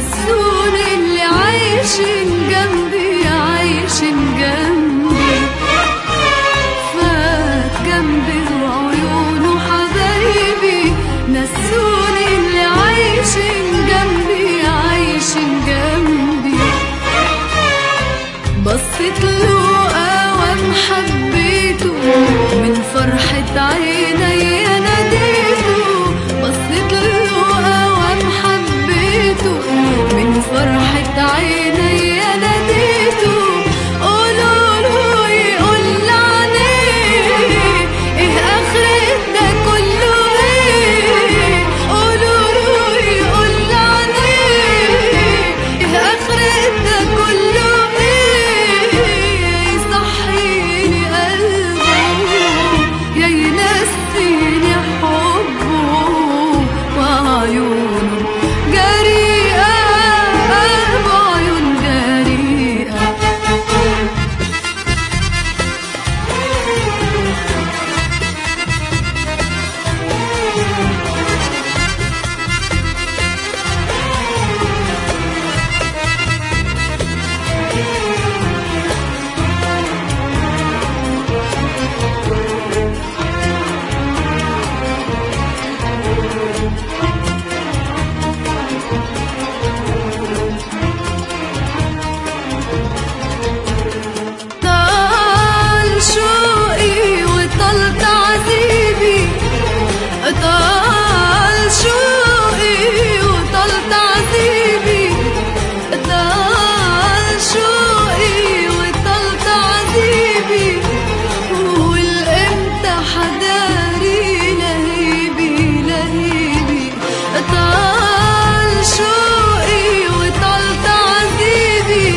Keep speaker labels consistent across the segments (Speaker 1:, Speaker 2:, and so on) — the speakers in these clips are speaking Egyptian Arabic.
Speaker 1: نسوني اللي عايشين جنبي عايشين جنبي فات جنبي وعيونه حبايبي نسوني اللي عايشين جنبي عايشين جنبي بصيت له قوام حبيته من فرحة عيني ناديته بصيت له قوام حبيته من فرحة عيني ناديته قولوا له يقول عليه ايه اخرة ده كله ايه قولوا له يقول عليه ايه اخرة ده كله ايه يصحيني قلبه يا ينسيني حبه وعيونه جريئة بعيون جريئة طال شوقي وطال تعذيبي طال شوقي وطال تعذيبي طال شوقي وطال تعذيبي والامتى حداري لهيبي لهيبي طال شوقي وطال تعذيبي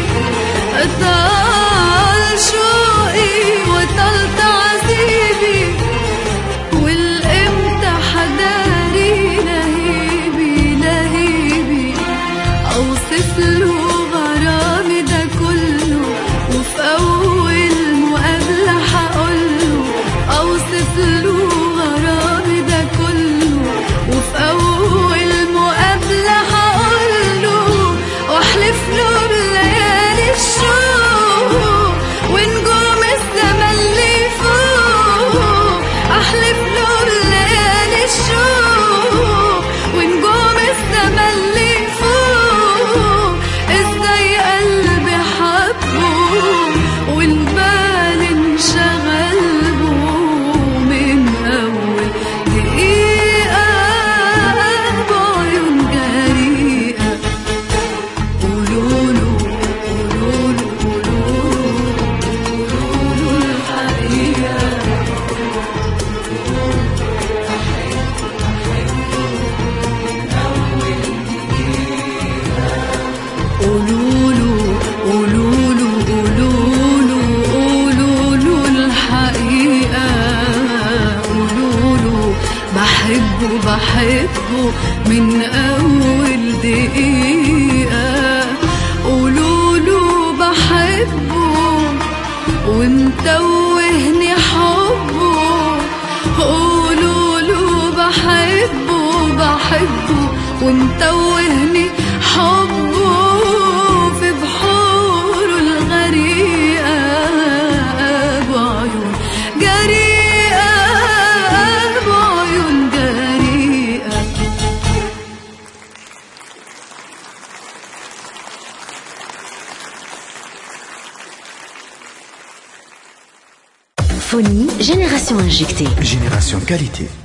Speaker 1: طال شوقي وطال تعذيبي والامتى حداري لهيبي لهيبي اوصف له غرامي ده كله وفي اول مقابله هقوله اوصف له غرامي ده كله وفي اول مقابله هقوله واحلف له بليالي الشوق ونجوم السما اللي فوق احلف له بليالي الشوق ونجوم السما اللي فوق ازاي قلبي حبه والبال انشغل به من اول دقيقه بعيون جريئه قولوله قولوله قولوله قولوله الحقيقة قولوله قولوله قولوله قولوله الحقيقة قولوله بحبه بحبه من أول دقيقة قولوله بحبه ومتوهني حبه قولوله بحبه بحبه ومتوهني حبه في بحوره الغريقة بعيون جريئة بعيون جريئة
Speaker 2: Phonie, génération injectée.
Speaker 3: Génération qualité.